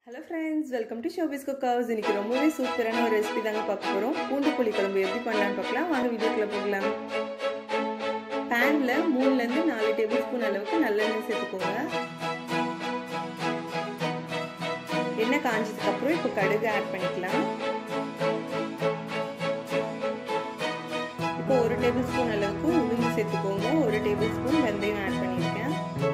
hello friends welcome to Shobi's cook house இன்னைக்கு ரொம்பவே சூப்பரான ஒரு ரெசிபி தாங்க பார்க்க போகிறோம் பூண்டு புளி குழம்பு எப்படி பண்ணலான்னு பார்க்கலாம் வாங்க வீடியோக்குள்ளே போகலாம் பேனில் மூணுலேருந்து நாலு டேபிள் ஸ்பூன் அளவுக்கு நல்லெண்ணெய் சேர்த்துக்கோங்க எண்ணெய் காஞ்சதுக்கப்புறம் இப்போ கடுகு ஆட் பண்ணிக்கலாம் இப்போ ஒரு டேபிள் ஸ்பூன் அளவுக்கு உளுந்து சேர்த்துக்கோங்க ஒரு டேபிள் ஸ்பூன் வெந்தயம் ஆட் பண்ணியிருக்கேன்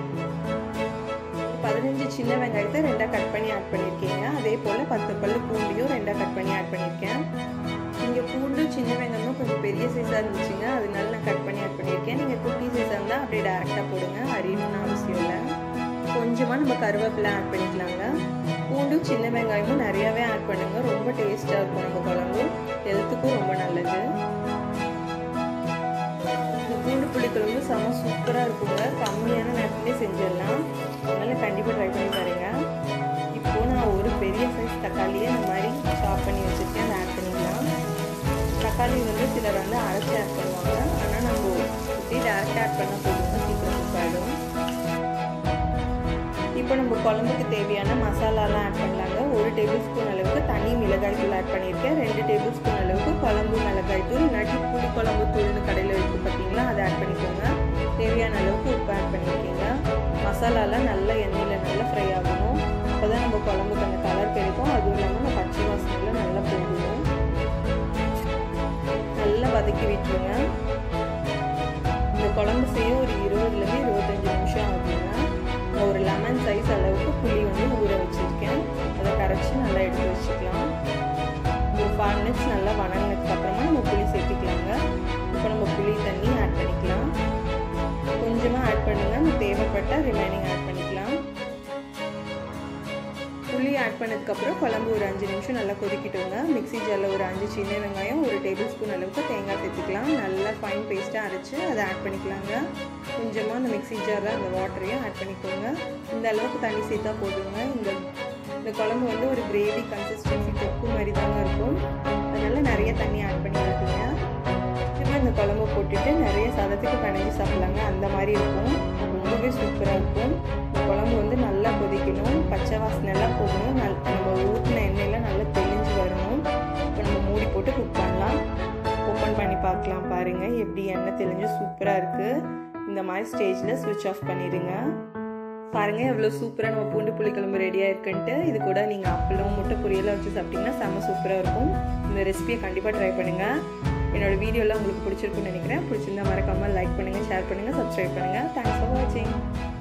பதினஞ்சு சின்ன வெங்காயத்தை ரெண்டாக கட் பண்ணி ஆட் பண்ணியிருக்கீங்க அதே போல் பத்து பல்லு பூண்டையும் ரெண்டாக கட் பண்ணி ஆட் பண்ணியிருக்கேன் இங்கே பூண்டு சின்ன வெங்காயமும் கொஞ்சம் பெரிய சைஸாக இருந்துச்சுங்க அதனால நான் கட் பண்ணி ஆட் பண்ணியிருக்கேன் நீங்கள் குட்டி சைஸாக இருந்தால் அப்படியே டேரெக்டாக போடுங்க அறியணும்னு அவசியம் இல்லை கொஞ்சமாக நம்ம கருவேப்பிலை ஆட் பண்ணிக்கலாங்க பூண்டும் சின்ன வெங்காயமும் நிறையாவே ஆட் பண்ணுங்க ரொம்ப டேஸ்ட்டாக இருக்கும் நம்ம குழம்பு ஹெல்த்துக்கும் ரொம்ப நல்லது பூண்டு புளி குழம்பு செம்ம சூப்பராக இருக்குங்க கம்மியான நேரத்துலேயே செஞ்சிடலாம் அதனால் கண்டிப்பாக ட்ரை பண்ணி பாருங்க இப்போது நான் ஒரு பெரிய சைஸ் தக்காளியை இந்த மாதிரி சாப் பண்ணி வச்சுருக்கேன் அதை ஆட் பண்ணிக்கலாம் தக்காளி வந்து சிலர் வந்து அரைச்சி ஆட் பண்ணுவாங்க ஆனால் நம்ம இப்படி டேரெக்டாக ஆட் பண்ணால் போதும் சீக்கிரம் குக் ஆகிடும் இப்போ நம்ம குழம்புக்கு தேவையான மசாலாலாம் ஆட் பண்ணலாங்க ஒரு டேபிள் ஸ்பூன் அளவுக்கு தனி மிளகாய் தூள் ஆட் பண்ணியிருக்கேன் ரெண்டு டேபிள் ஸ்பூன் அளவுக்கு குழம்பு மிளகாய் தூள் இல்லாட்டி புளி குழம்பு தூள்னு கடையில் வைக்கும் பார்த்தீங்களா அதை ஆட் பண்ணிக்கோங்க தேவையான அளவுக்கு உப்பு ஆட் பண்ணியிருக்கீங்க மசாலாலாம் நல்லா எண்ணெயில் நல்லா ஃப்ரை ஆகணும் அப்போ தான் நம்ம குழம்புக்கு அந்த கலர் கிடைக்கும் அதுவும் இல்லாமல் அந்த பச்சை வாசனையில் நல்லா போகணும் நல்லா வதக்கி விட்டுருங்க இந்த குழம்பு செய்ய ஒரு இருபதுலேருந்து இருபத்தஞ்சி நிமிஷம் ஆகுங்க நான் ஒரு லெமன் சைஸ் அளவுக்கு புளி வந்து ஊற வச்சுருக்கேன் அதை கரைச்சி நல்லா எடுத்து வச்சுக்கலாம் ஒரு ஃபைவ் மினிட்ஸ் நல்லா வணங்கினதுக்கு அப்புறமா நம்ம புளி சேர்த்துக்கலாங்க இப்போ நம்ம புளி தண்ணி ஆட் பண்ணிக்கலாம் கொஞ்சமாக ஆட் பண்ணுங்கள் நம்ம தேவைப்பட்ட ரிமைனிங் ஆட் பண்ணிக்கலாம் புளி ஆட் பண்ணதுக்கப்புறம் குழம்பு ஒரு அஞ்சு நிமிஷம் நல்லா கொதிக்கிட்டோங்க மிக்சி ஜாரில் ஒரு அஞ்சு சின்ன வெங்காயம் ஒரு டேபிள் ஸ்பூன் அளவுக்கு தேங்காய் சேர்த்துக்கலாம் நல்லா ஃபைன் பேஸ்ட்டாக அரைச்சி அதை ஆட் பண்ணிக்கலாங்க கொஞ்சமாக அந்த மிக்சி ஜாரில் அந்த வாட்டரையும் ஆட் பண்ணிக்கோங்க இந்த அளவுக்கு தண்ணி சேர்த்தா போதுங்க இந்த இந்த குழம்பு வந்து ஒரு கிரேவி கன்சிஸ்டன்சி தொக்கு மாதிரி தாங்க இருக்கும் அதனால் நிறைய தண்ணி ஆட் பண்ணிடாதீங்க திரும்ப இந்த குழம்பு போட்டுட்டு நிறைய சதத்துக்கு பிணைஞ்சு சாப்பிட்லாங்க அந்த மாதிரி இருக்கும் ரொம்பவே சூப்பராக இருக்கும் இந்த குழம்பு வந்து நல்லா கொதிக்கணும் பச்சை வாசனைலாம் போகணும் நல் நம்ம ஊற்றின எண்ணெயில் நல்லா தெளிஞ்சு வரணும் இப்போ நம்ம மூடி போட்டு குக் பண்ணலாம் ஓப்பன் பண்ணி பார்க்கலாம் பாருங்கள் எப்படி எண்ணெய் தெளிஞ்சு சூப்பராக இருக்குது இந்த மாதிரி ஸ்டேஜில் ஸ்விட்ச் ஆஃப் பண்ணிடுங்க பாருங்கள் எவ்வளோ சூப்பராக நம்ம பூண்டு புளிக்குழம்பு ரெடியாக இருக்குன்ட்டு இது கூட நீங்கள் அப்பளம் முட்டை பொரியெல்லாம் வச்சு சாப்பிட்டிங்கன்னா செம்ம சூப்பராக இருக்கும் இந்த ரெசிபியை கண்டிப்பாக ட்ரை பண்ணுங்கள் என்னோடய வீடியோலாம் உங்களுக்கு பிடிச்சிருக்குன்னு நினைக்கிறேன் பிடிச்சிருந்தா மறக்காமல் லைக் பண்ணுங்கள் ஷேர் பண்ணுங்கள் சப்ஸ்கிரைப் பண்ணுங்கள் தேங்க்ஸ் ஃபார் வாட்சிங்